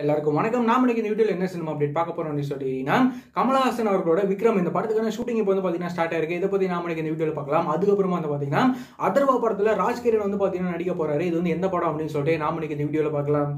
எல்லாருக்கும் வணக்கம் நாம இன்னைக்கு இந்த வீடியோல என்ன சினிமா அப்டேட் பார்க்க போறோம் அப்படின்னு சொல்லிட்டீங்கன்னா கமலஹாசன் அவர்களோட விக்ரம் இந்த படத்துக்கான ஷூட்டிங் இப்போ வந்து பாத்தீங்கன்னா ஸ்டார்ட் ஆயிருக்கு இதை பத்தி நாம இன்னைக்கு இந்த வீடியோல பார்க்கலாம் அதுக்கப்புறமா வந்து பாத்தீங்கன்னா அதர்வா படத்துல ராஜ்கிரண் வந்து பாத்தீங்கன்னா நடிக்க போறாரு இது வந்து எந்த படம் அப்படின்னு சொல்லிட்டு நாம இன்னைக்கு இந்த வீடியோல பார்க்கலாம்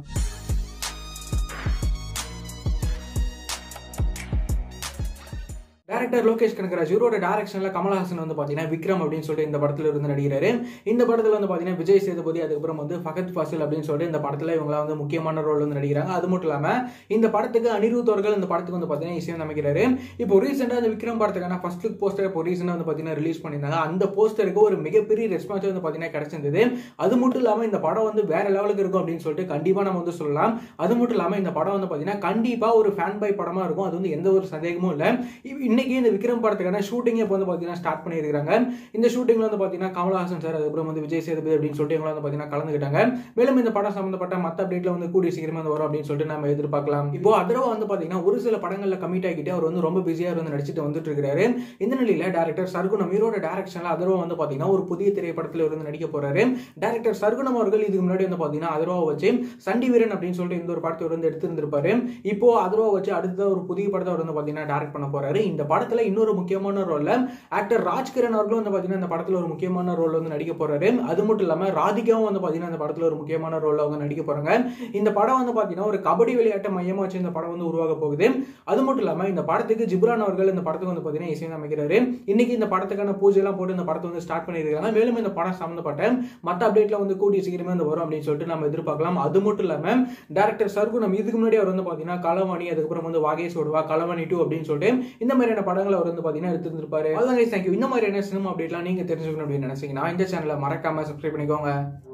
டேரக்டர் லோகேஷ் கனகராஜ் இவரோட டேரக்ஷன்ல கமலஹாசன் வந்து பாத்தீங்கன்னா விக்ரம் அப்படின்னு சொல்லிட்டு இந்த படத்துல இருந்து நடிக்கிறாரு இந்த படத்துல வந்து பாத்தீங்கன்னா விஜய் சேதுபதி அதுக்கப்புறம் வந்து ஃபகத் ஃபாசில் அப்படின்னு சொல்லிட்டு இந்த படத்துல இவங்க வந்து முக்கியமான ரோல் வந்து நடிக்கிறாங்க அது மட்டும் இல்லாம இந்த படத்துக்கு அனிருத் அவர்கள் இந்த படத்துக்கு வந்து பாத்தீங்கன்னா இசையம் அமைக்கிறாரு இப்போ ரீசெண்டா இந்த விக்ரம் படத்துக்கான ஃபர்ஸ்ட் லுக் போஸ்டர் இப்போ ரீசெண்டா வந்து பாத்தீங்கன்னா ரிலீஸ் பண்ணியிருந்தாங்க அந்த போஸ்டருக்கு ஒரு மிகப்பெரிய ரெஸ்பான்ஸ் வந்து பாத்தீங்கன்னா கிடைச்சிருந்தது அது மட்டும் இல்லாம இந்த படம் வந்து வேற லெவலுக்கு இருக்கும் அப்படின்னு சொல்லிட்டு கண்டிப்பா நம்ம வந்து சொல்லலாம் அது மட்டும் இல்லாம இந்த படம் வந்து பாத்தீங்கன்னா கண்டிப்பா ஒரு ஃபேன் பை படமா இருக்கும் அது வந்து எந்த ஒரு சந்தேகமும் இல்லை இன்னைக்கு இந்த விக்ரம் படத்துக்கான ஷூட்டிங் இப்போ வந்து பார்த்தீங்கன்னா ஸ்டார்ட் பண்ணியிருக்காங்க இந்த ஷூட்டிங்ல வந்து பார்த்தீங்கன்னா கமலஹாசன் சார் அதுக்கப்புறம் வந்து விஜய் சேதுபதி அப்படின்னு சொல்லிட்டு இவங்க வந்து பார்த்தீங்கன்னா கலந்துக்கிட்டாங்க மேலும் இந்த படம் சம்பந்தப்பட்ட மற்ற அப்டேட்ல வந்து கூடிய சீக்கிரமா வந்து வரும் அப்படின்னு சொல்லிட்டு நம்ம எதிர்பார்க்கலாம் இப்போ அதரவா வந்து பார்த்தீங்கன்னா ஒரு சில படங்கள்ல கமிட் ஆகிட்டு அவர் வந்து ரொம்ப பிஸியாக வந்து நடிச்சுட்டு வந்துட்டு இருக்காரு இந்த நிலையில டேரக்டர் சர்குணம் ஈரோட டேரக்ஷன்ல அதரவா வந்து பார்த்தீங்கன்னா ஒரு புதிய திரைப்படத்தில் வந்து நடிக்க போறாரு டேரக்டர் சர்குணம் அவர்கள் இதுக்கு முன்னாடி வந்து பார்த்தீங்கன்னா அதரவா வச்சு சண்டி வீரன் அப்படின்னு சொல்லிட்டு இந்த ஒரு படத்தை வந்து எடுத்திருந்திருப்பாரு இப்போ அதரவா வச்சு அடுத்த ஒரு புதிய படத்தை அவர் வந்து பார்த்தீங்கன்னா டேரக்ட் பண்ண போறாரு இந்த படத்துல இன்னொரு முக்கியமான ரோல்ல ஆக்டர் ராஜ்கிரண் அவர்களும் வந்து பாத்தீங்கன்னா இந்த படத்துல ஒரு முக்கியமான ரோல் வந்து நடிக்க போறாரு அது மட்டும் இல்லாம ராதிகாவும் வந்து பாத்தீங்கன்னா இந்த படத்துல ஒரு முக்கியமான ரோல்ல அவங்க நடிக்க போறாங்க இந்த படம் வந்து பாத்தீங்கன்னா ஒரு கபடி விளையாட்டை மையமா வச்சு இந்த படம் வந்து உருவாக போகுது அது மட்டும் இல்லாம இந்த படத்துக்கு ஜிப்ரான் அவர்கள் இந்த படத்துக்கு வந்து பாத்தீங்கன்னா இசையம் அமைக்கிறாரு இன்னைக்கு இந்த படத்துக்கான பூஜை எல்லாம் போட்டு இந்த படத்தை வந்து ஸ்டார்ட் பண்ணிருக்காங்க மேலும் இந்த படம் சம்பந்தப்பட்ட மற்ற அப்டேட்ல வந்து கூடிய சீக்கிரமே வந்து வரும் அப்படின்னு சொல்லிட்டு நம்ம எதிர்பார்க்கலாம் அது மட்டும் இல்லாம டேரக்டர் சர்குணம் இதுக்கு முன்னாடி அவர் வந்து பாத்தீங்கன்னா களவாணி அதுக்கப்புறம் வந்து வாகேஷ் ஓடுவா களவாணி டூ அப்படின்னு சொல்லிட்டு இந்த மாதிரியான படங்களை அவர் வந்து பாத்தீங்கன்னா எடுத்திருந்திருப்பாரு அதான் தேங்க்யூ இந்த மாதிரியான சினிமா அப்டேட்லாம் நீங்க தெரிஞ்சுக்கணும் அப்படின்னு நினைச்சீங்கன்னா இந்த சேனலை மறக்காம சப்ஸ்கிரைப் பண்ணிக்கோங்க